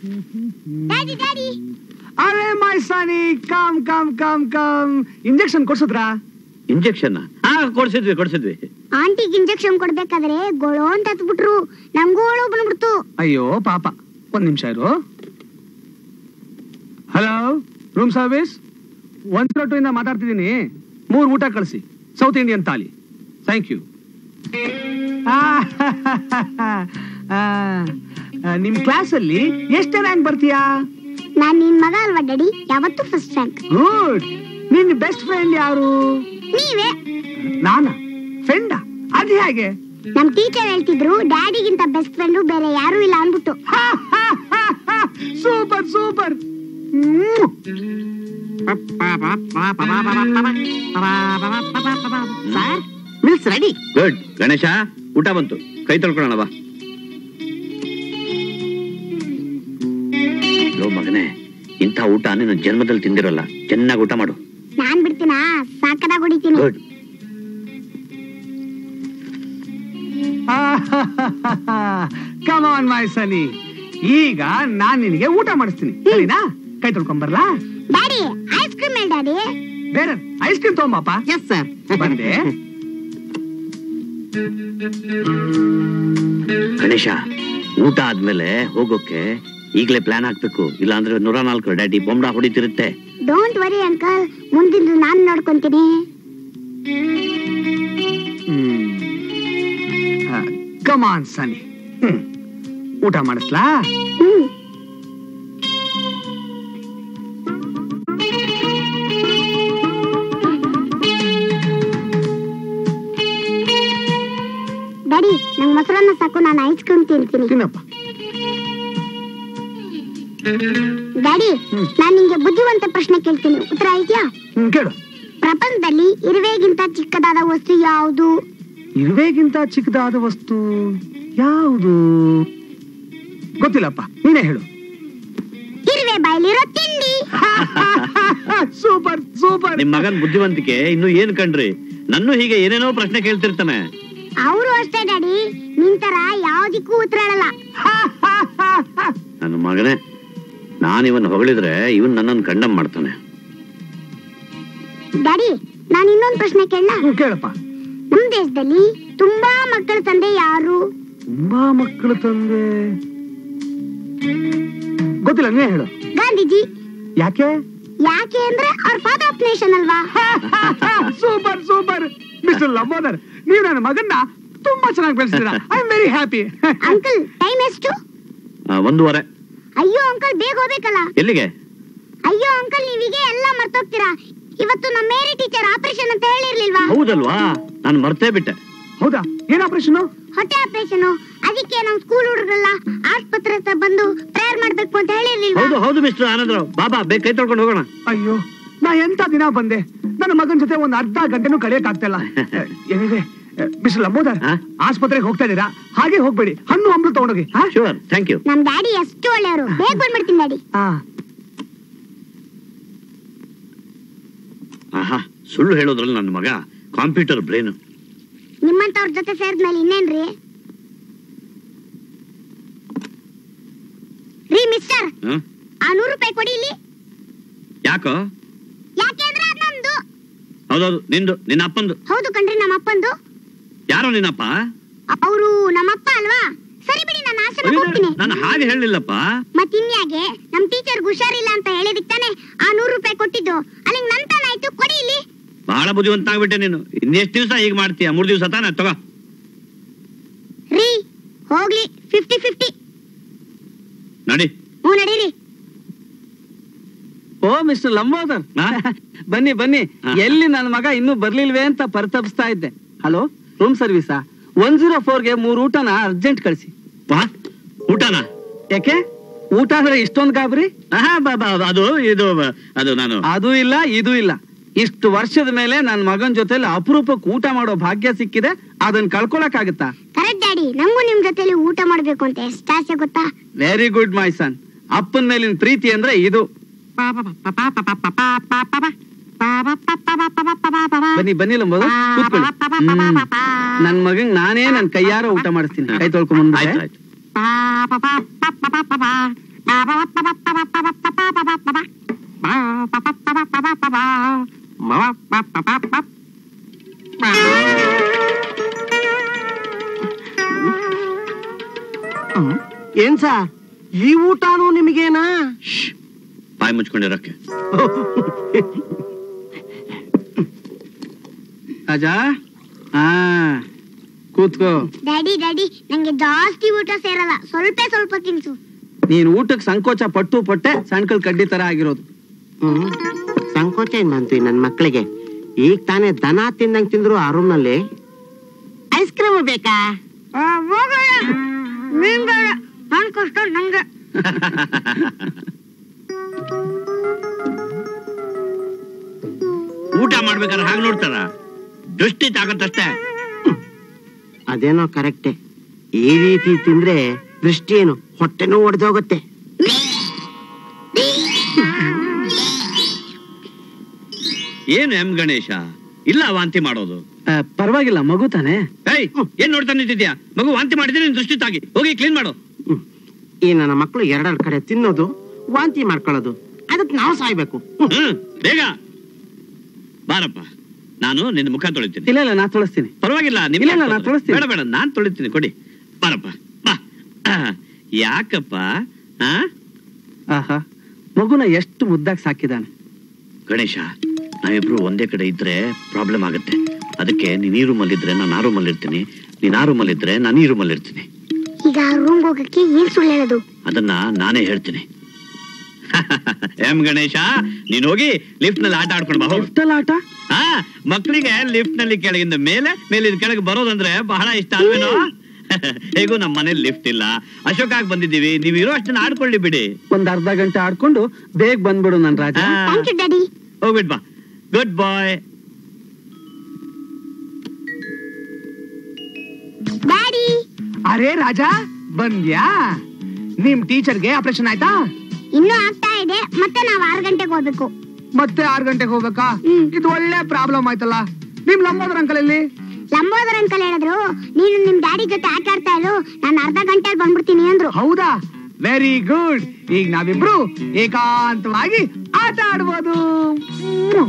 Daddy daddy ಅರೆ my sonny come come come come injection ಕೊಡ್ಸದ್ರಾ injection ಹಾ ಕೊಡ್ಸಿದ್ವಿ ಕೊಡ್ಸಿದ್ವಿ ಆಂಟಿಗ್ ಇಂಜೆಕ್ಷನ್ ಕೊಡ್ಬೇಕಾದ್ರೆ ಗೊಳೋ ಅಂತ ಹತ್ಬಿಟ್ರು ನಮ್ಗೂ ಒಳು ಬಂದ್ಬಿಡ್ತು ಅಯ್ಯೋ ಪಾಪ ಒಂದ್ ನಿಮಿಷ ಇರು hello room service one zero two ಇಂದ ಮಾತಾಡ್ತಿದ್ದೀನಿ ಮೂರು ಊಟ ಕಳಿಸಿ south Indian thali thank you ನಿಮ್ ಕ್ಲಾಸಲ್ಲಿ ಎಷ್ಟು ರ್ಯಾಂಕ್ ಬರ್ತೀಯಾ ನಾನ್ ನಿನ್ ಮಗ ಅಲ್ವಾ ಡ್ಯಾಡಿ ಯಾವತ್ತೂ ಫಸ್ಟ್ ರ್ಯಾಂಕ್ ಗುಡ್ ನಿನ್ ಬೆಸ್ಟ್ ಫ್ರೆಂಡ್ ಯಾರು ನೀವೇ ನಾನ ಫ್ರೆಂಡ ಅದು ಹೇಗೆ ನಮ್ ಟೀಚರ್ ಹೇಳ್ತಿದ್ರು ಡ್ಯಾಡಿಗಿಂತ ಬೆಸ್ಟ್ ಫ್ರೆಂಡು ಬೇರೆ ಯಾರು ಇಲ್ಲ ಅನ್ಬಿಟ್ಟು super super sir meals ready good Ganesha ಊಟ ಬಂತು ಕೈ ತೊಳ್ಕೊಳ್ಳೋಣ ಬಾ ಲೋ ಮಗನೇ ಇಂಥ ಊಟ ನೀನು ಜನ್ಮದಲ್ಲಿ ತಿಂದಿರಲ್ಲ ಚೆನ್ನಾಗಿ ಊಟ ಮಾಡು ನಾನ್ ಬಿಡ್ತೀನಾ ಸಾಕದಾಗ ಹೊಡಿತೀನಿ ಗುಡ್ ಕಮ್ ಆನ್ ಮೈ ಸನಿ ಈಗ ನಾನ್ ನಿನಗೆ ಊಟ ಮಾಡಿಸ್ತೀನಿ ಸರಿನಾ ಕೈ ತೊಳ್ಕೊಂಬರ್ಲಾ ಡ್ಯಾಡಿ ಐಸ್ ಕ್ರೀಮ್ ಹೇಳಿ ಡ್ಯಾಡಿ ಬೇರೆ ಐಸ್ ಕ್ರೀಮ್ ತಗೊಂಬಪ್ಪ ಎಸ್ ಸರ್ ಬಂದೆ ಗಣೇಶ ಊಟ ಆದ್ಮೇಲೆ ಹೋಗೋಕೆ ಈಗಲೇ ಪ್ಲಾನ್ ಹಾಕ್ಬೇಕು ಇಲ್ಲಾಂದ್ರೆ ನೂರ ನಾಲ್ಕು ಡ್ಯಾಡಿ ಬೊಂಬಡ ಹೊಡಿತಿರುತ್ತೆ ಡೋಂಟ್ ವರಿ ಅಂಕಲ್ ಮುಂದಿಂದು ನಾನ್ ನೋಡ್ಕೊಂತೀನಿ ಕಮ್ ಆನ್ ಸನಿ ಊಟ ಮಾಡಿಸ್ಲಾ ಹ್ಮ್ ಡ್ಯಾಡಿ ನಂಗ್ ಮೊಸರನ್ನ ಸಾಕು ನಾನು ಐಸ್ ಕ್ರೀಮ್ ತಿಂತೀನಿ ತಿನ್ನಪ್ಪ ಡ್ಯಾಡಿ ಹ್ಮ್. ನಾನ್ ನಿಂಗೆ ಬುದ್ಧಿವಂತ ಪ್ರಶ್ನೆ ಕೇಳ್ತೀನಿ ಉತ್ತರ ಇದೆಯಾ ಹ್ಮ್ ಕೇಳು ಪ್ರಪಂಚದಲ್ಲಿ ಇರುವೆಗಿಂತ ಚಿಕ್ಕದಾದ ವಸ್ತು ಯಾವುದು ಇರುವೆಗಿಂತ ಚಿಕ್ಕದಾದ ವಸ್ತು ಯಾವುದು ಗೊತ್ತಿಲ್ಲಪ್ಪ ನೀನೇ ಹೇಳು ಇರುವೆ ಬಾಯಲ್ಲಿರೋ ತಿಂಡಿ ಸೂಪರ್ ಸೂಪರ್ ನಿಮ್ ಮಗನ್ ಬುದ್ಧಿವಂತಿಕೆ ಇನ್ನು ಏನ್ ಕಂಡ್ರಿ ನನ್ನೂ ಹೀಗೆ ಏನೇನೋ ಪ್ರಶ್ನೆ ಕೇಳ್ತಿರ್ತಾನೆ ಅವರು ಅಷ್ಟೇ ಡ್ಯಾಡಿ ನಿಂತರ ಯಾವ್ದಕ್ಕೂ ಉತ್ತರ ಹೇಳಲ್ಲ ನನ್ನ ಮಗನೇ ನಾನು ಇವನ್ ಹೊಗಳಿದ್ರೆ ಇವನ್ ನನ್ನನ್ನು ಕಂಡಮ್ ಮಾಡ್ತಾನೆ ಡ್ಯಾಡಿ ನಾನು ಇನ್ನೊಂದು ಪ್ರಶ್ನೆ ಕೇಳಲ್ಲ ಹ್ಮ್, ಕೇಳಪ್ಪ ನಮ್ ದೇಶದಲ್ಲಿ ತುಂಬಾ ಮಕ್ಕಳ ತಂದೆ ಯಾರು ತುಂಬಾ ಮಕ್ಕಳು ತಂದೆ ಗೊತ್ತಿಲ್ಲ ನೀನೇ ಹೇಳು ಗಾಂಧೀಜಿ ಯಾಕೆ ಯಾಕೆ ಅಂದ್ರೆ ಅವ್ರ ಫಾದರ್ ಆಫ್ ನೇಷನ್ ಅಲ್ವಾ ಸೂಪರ್ ಸೂಪರ್ ಮಿಸ್ಟರ್ ಲಂಬೋದರ್ ನೀವು ನನ್ನ ಮಗನ್ನ ತುಂಬಾ ಚೆನ್ನಾಗಿ ಬೆಳೆಸಿದ್ದೀರಾ I am very happy uncle time ಎಷ್ಟು ಆ, ಒಂದೂವರೆ ಅಯ್ಯೋ ಅಂಕಲ್ ಬೇಗ ಹೋಗ್ಬೇಕಲ್ಲ ಎಲ್ಲಿಗೆ ಅಯ್ಯೋ ಅಂಕಲ್ ನೀವೀಗೆ ಎಲ್ಲ ಮರ್ತೋಗ್ತೀರಾ ಇವತ್ತು ನಮ್ಮ ಮೇರಿ ಟೀಚರ್ ಆಪರೇಷನ್ ಅಂತ ಹೇಳಿರ್ಲಿಲ್ವಾ ಹೌದಲ್ವಾ ನಾನು ಮರ್ತೇ ಬಿಟ್ಟೆ ಹೌದಾ ಏನ್ ಆಪರೇಷನ್ ಹೊಟ್ಟೆ ಆಪರೇಷನ್ ಅದಕ್ಕೆ ನಮ್ ಸ್ಕೂಲ್ ಹುಡುಗರೆಲ್ಲ ಆಸ್ಪತ್ರೆ ಹತ್ರ ಬಂದು ಪ್ರೇಯರ್ ಮಾಡ್ಬೇಕು ಅಂತ ಹೇಳಿರ್ಲಿಲ್ವಾ ಹೌದು ಹೌದು ಮಿಸ್ಟರ್ ಆನಂದರಾವ್ ಬಾಬಾ ಬೇಗ ಕೈ ತೊಳ್ಕೊಂಡು ಹೋಗೋಣ ಅಯ್ಯೋ ನಾ ಎಂತ ದಿನ ಬಂದೆ ನನ್ನ ಮಗನ ಜೊತೆ ಒಂದ್ ಅರ್ಧ ಗಂಟೆನೂ ಕಳಿಯಕ್ ಆಗ್ತಿಲ್ಲ ಏನಿದೆ ಮಿಸ್ಟರ್ ಲಂಬೋದರ್ ಹಾ? ಆಸ್ಪತ್ರೆಗೆ ಹೋಗ್ತಾ ಇದೀರಾ ಹಾಗೆ ಹೋಗ್ಬೇಡಿ ಹಣ್ಣು ಹಂಬಲು ತಗೊಂಡೋಗಿ ಹಾ? ಶೂರ್ ಥ್ಯಾಂಕ್ ಯು ನಮ್ ಡ್ಯಾಡಿ ಎಷ್ಟು ಒಳ್ಳೆಯವರು ಬೇಗ ಬಂದ್ಬಿಡ್ತೀನಿ ಡ್ಯಾಡಿ ಹಾ ಆಹಾ ಸುಳ್ಳು ಹೇಳೋದ್ರಲ್ಲಿ ನನ್ನ ಮಗ ಕಾಂಪ್ಯೂಟರ್ ಬ್ರೇನು ನಿಮ್ಮಂತವ್ರ ಜೊತೆ ಸೇರಿದ್ಮೇಲೆ ಇನ್ನೇನ್ರಿ ರೀ ಮಿಸ್ಟರ್ ಆ ನೂರು ರೂಪಾಯಿ ಕೊಡಿ ಇಲ್ಲಿ ಯಾಕೋ ಯಾಕೆ ಅಂದ್ರೆ ಅದ್ ನಮ್ದು ಹೌದೌದು ನಿಂದು ನಿನ್ನ ಅಪ್ಪಂದು ಹೌದು ಕಣ್ರಿ ನಮ್ಮ ಅಪ್ಪಂದು ಯಾರೋ ನಿನ್ನಪ್ಪ ಅವರು ನಮ್ಮಪ್ಪ ಅಲ್ವಾ ಸರಿ ಬಿಡಿ ನಾನು ಆಶ್ರಮಕ್ಕೆ ಹೋಗ್ತೀನಿ ನಾನು ಹಾಗೆ ಹೇಳಲಿಲ್ಲಪ್ಪ ಮತ್ತಿನ್ಯಾಗೆ ನಮ್ ಟೀಚರ್ ಹುಷಾರಿಲ್ಲ ಅಂತ ಹೇಳಿದಕ್ ತಾನೆ ಆ ನೂರು ರೂಪಾಯಿ ಕೊಟ್ಟಿದ್ದು ಅಲ್ಲಿಗೆ ನಂತನ ಆಯ್ತು ಕೊಡಿ ಇಲ್ಲಿ ಬಹಳ ಬುದ್ಧಿವಂತ ಆಗ್ಬಿಟ್ಟೆ ನೀನು ಇನ್ನೆಷ್ಟು ದಿವಸ ಹೀಗೆ ಮಾಡ್ತೀಯ ಮೂರ್ ದಿವಸ ತಾನೆ ತಗೋ ರೀ ಹೋಗ್ಲಿ ಫಿಫ್ಟಿ ಫಿಫ್ಟಿ ನಡಿ ಹ್ಞೂ ನಡೀರಿ ಓ ಮಿಸ್ಟರ್ ಲಂಬೋದರ್ ಹಾ? ಬನ್ನಿ ಬನ್ನಿ ಹಾ. ಎಲ್ಲಿ ನನ್ನ ಮಗ ಇನ್ನೂ ಬರ್ಲಿಲ್ವೇ ಅಂತ ಪರಿತಪಿಸ್ತಾ ಇದ್ದೆ ಹಲೋ ರೂಮ್ ಸರ್ವಿಸಾ ಒನ್ ಜೀರೋ ಫೋರ್ಗೆ ಮೂರು ಊಟನ ಅರ್ಜೆಂಟ್ ಕಳಿಸಿ ವಾ ಊಟನಾ ಯಾಕೆ ಊಟ ಅಂದ್ರೆ ಇಷ್ಟೊಂದು ಗಾಬರಿ ಆಹಾ, ಬಾ- ಬಾ- ಅದು ಇದು ಅದು ನಾನು ಅದು ಇಲ್ಲ ಇದು ಇಲ್ಲ ಇಷ್ಟು ವರ್ಷದ ಮೇಲೆ ನನ್ನ ಮಗನ ಜೊತೆಲಿ ಅಪರೂಪಕ್ಕೆ ಊಟ ಮಾಡೋ ಭಾಗ್ಯ ಸಿಕ್ಕಿದೆ ಅದನ್ನ ಕಳ್ಕೊಳಕ್ಕಾಗತ್ತಾ ಕರೆಕ್ಟ್ ಡ್ಯಾಡಿ ನಂಗೂ ನಿಮ್ ಜೊತೆಲಿ ಊಟ ಮಾಡ್ಬೇಕು ಅಂತ ಎಷ್ಟು ಆಸೆ ಗೊತ್ತಾ ವೆರಿ ಗುಡ್ ಮೈ ಸನ್ ಅಪ್ಪನ ಮೇಲಿನ ಪ್ರೀತಿ ಅಂದ್ರೆ ಇದು ಬನ್ನಿ ಬನ್ನಿ ಲಂಬೋದು ಕೂತ್ಕೊಳ್ಳಿ ಹ್ಮ್. ನನ್ ಮಗಂಗ್ ನಾನೇ ನನ್ ಕೈಯಾರ ಊಟ ಮಾಡಿಸ್ತೀನಿ ಕೈ ತೊಳ್ಕೊಂಡ್ ಆಯ್ತು ಆಯ್ತು ಏನ್ ಸರ್ ಈ ಊಟನೂ ನಿಮಗೇನಾ ಬಾಯಿ ಮುಚ್ಕೊಂಡಿರಕ್ಕೆ ರಾಜಾ ಹಾ ಕೂತ್ಕೋ ಡ್ಯಾಡಿ ಡ್ಯಾಡಿ ನಂಗೆ ಜಾಸ್ತಿ ಊಟ ಸೇರಲ್ಲ ಸ್ವಲ್ಪ ಸ್ವಲ್ಪ ತಿನ್ಸು ನೀನ್ ಊಟಕ್ಕೆ ಸಂಕೋಚ ಪಟ್ಟು ಪಟ್ಟೆ ಸಣ್ಕಲ್ ಕಡ್ಡಿ ತರ ಆಗಿರೋದು ಹ್ಮ್. ಸಂಕೋಚ ಏನ್ ಬಂತು ಈ ನನ್ ಮಕ್ಳಿಗೆ ಈಗ ತಾನೇ ದನ ತಿಂದಂಗ್ ತಿಂದ್ರು ಆ ರೂಮ್ ನಲ್ಲಿ ಐಸ್ ಕ್ರೀಮ್ ಬೇಕಾ ನೀನ್ ಬೇಡ ನನ್ ಕಷ್ಟ ನಂಗೆ ಊಟ ಮಾಡ್ಬೇಕಾದ್ರೆ ಹಾಗೆ ನೋಡ್ತಾರ ದೃಷ್ಟಿ ತಾಕತ್ತಷ್ಟೇ ಅದೇನೋ ಕರೆಕ್ಟೆ ಈ ರೀತಿ ತಿಂದ್ರೆ ದೃಷ್ಟಿ ಏನು ಹೊಟ್ಟೆನೂ ಒಡೆದೋಗುತ್ತೆ ಏನು ಎಂ ಗಣೇಶ ಇಲ್ಲ ವಾಂತಿ ಮಾಡೋದು ಆ, ಪರವಾಗಿಲ್ಲ ಮಗು ತಾನೆ ಏಯ್ ಏನ್ ನೋಡ್ತಾ ನಿಂತಿದ್ಯಾ ಮಗು ವಾಂತಿ ಮಾಡಿದ್ರೆ ನೀನ್ ದೃಷ್ಟಿ ತಾಗಿ ಹೋಗಿ ಕ್ಲೀನ್ ಮಾಡು ಹ್ಮ್. ಈ ನನ್ನ ಮಕ್ಕಳು ಎರಡೆರಡು ಕಡೆ ತಿನ್ನೋದು ವಾಂತಿ ಮಾಡ್ಕೊಳ್ಳೋದು ಅದಕ್ಕೆ ನಾವು ಸಾಯ್ಬೇಕು ಹ್ಮ್. ಹ್ಮ್ ಬೇಗ ಬಾರಪ್ಪ ನಾನು ನಿನ್ನ ಮುಖ ತೊಳಿತೀನಿ ಇಲ್ಲ ಇಲ್ಲ ನಾ ತೊಳಸ್ತೀನಿ ಪರವಾಗಿಲ್ಲ ನಿಮ್ಗೆ ಇಲ್ಲ, ಇಲ್ಲ, ಯಾಕೆ ನಾನ್ ತೊಂದ್ರೆ? ತೊಳಿಸ್ತೀನಿ. ಬೇಡ ಬೇಡ ನಾನ್ ತೊಳಿತೀನಿ ಕೊಡಿ ಬಾರಪ್ಪ ಬಾ ಆಹ್, ಯಾಕಪ್ಪ ಆ ಆಹಾ ಮಗುನ ಎಷ್ಟು ಮುದ್ದಾಗಿ ಸಾಕಿದಾನೆ ಗಣೇಶ ನಾವಿಬ್ರು ಒಂದೇ ಕಡೆ ಇದ್ರೆ ಪ್ರಾಬ್ಲಮ್ ಆಗುತ್ತೆ ಅದಕ್ಕೆ ನೀನ್ ಈ ರೂಮಲ್ಲಿ ಇದ್ರೆ ನಾನು ಆ ರೂಮಲ್ಲಿ ಇರ್ತೀನಿ ನೀನ್ ಆ ರೂಮಲ್ಲಿ ಇದ್ರೆ ನಾನು ಈ ರೂಮಲ್ಲಿ ಇರ್ತೀನಿ ಈಗ ರೂಮ್ ಹೋಗಕ್ಕೆ ಏನ್ ಸುಳ್ಳು ಹೇಳೋದು ಅದನ್ನ ನಾನೇ ಹೇಳ್ತೀನಿ ಎಂ ಗಣೇಶ ನೀನ್ ಹೋಗಿ ಲಿಫ್ಟ್ ನಲ್ಲಿ ಆಟ ಆಡ್ಕೊಂಡು ಬಾ ಹೋಗು. ಎಷ್ಟೆಲ್ಲ ಆಟ ಹಾ ಮಕ್ಕಳಿಗೆ ಲಿಫ್ಟ್ ನಲ್ಲಿ ಕೆಳಗಿಂದ ಮೇಲೆ ಮೇಲಿಂದ ಕೆಳಗೆ ಬರೋದಂದ್ರೆ ಬಹಳ ಇಷ್ಟ ಅಲ್ವೇನೋ ಹೇಗೂ ನಮ್ಮ ಮನೇಲಿ ಲಿಫ್ಟ್ ಇಲ್ಲ ಅಶೋಕಾಗ್ ಬಂದಿದ್ದೀವಿ ನೀವು ಇರೋ ಅಷ್ಟನ್ನ ಆಡ್ಕೊಳ್ಳಿ ಬಿಡಿ ಒಂದ್ ಅರ್ಧ ಗಂಟೆ ಆಡ್ಕೊಂಡು ಬೇಗ ಬಂದ್ಬಿಡು ನನ್ ರಾಜ ಹಾ. ಥ್ಯಾಂಕ್ ಯು ಡ್ಯಾಡಿ ಹೋಗ್ಬಿಟ್ ಬಾ ಗುಡ್ ಬಾಯ್ ಡ್ಯಾಡಿ ಅರೆ ರಾಜ ಬಂದ್ಯಾ ನಿಮ್ ಟೀಚರ್ಗೆ ಆಪರೇಷನ್ ಆಯ್ತಾ ಇನ್ನೂ ಆಗ್ತಾ ಇದೆ ಮತ್ತೆ ನಾವ್ ಆರು ಗಂಟೆಗೆ ಹೋಗ್ಬೇಕು ಮತ್ತೆ ಆರ್ ಗಂಟೆಗೆ ಹೋಗ್ಬೇಕಾ ಹ್ಮ್. ಇದು ಒಳ್ಳೆ ಪ್ರಾಬ್ಲಮ್ ಆಯ್ತಲ್ಲ ನಿಮ್ ಲಂಬೋದರ ಅಂಕಲ್ ಎಲ್ಲಿ ಲಂಬೋದರ್ ಅಂಕಲ್ ಹೇಳಿದ್ರು ನೀನು ನಿಮ್ ಡ್ಯಾಡಿ ಜೊತೆ ಆಟ ಆಡ್ತಾ ಇರು ನಾನು ಅರ್ಧ ಗಂಟೆಲಿ ಬಂದ್ಬಿಡ್ತೀನಿ ಅಂದ್ರು ಹೌದಾ ವೆರಿ ಗುಡ್ ಈಗ ನಾವಿಬ್ರು ಏಕಾಂತವಾಗಿ ಆಟ ಆಡ್ಬೋದು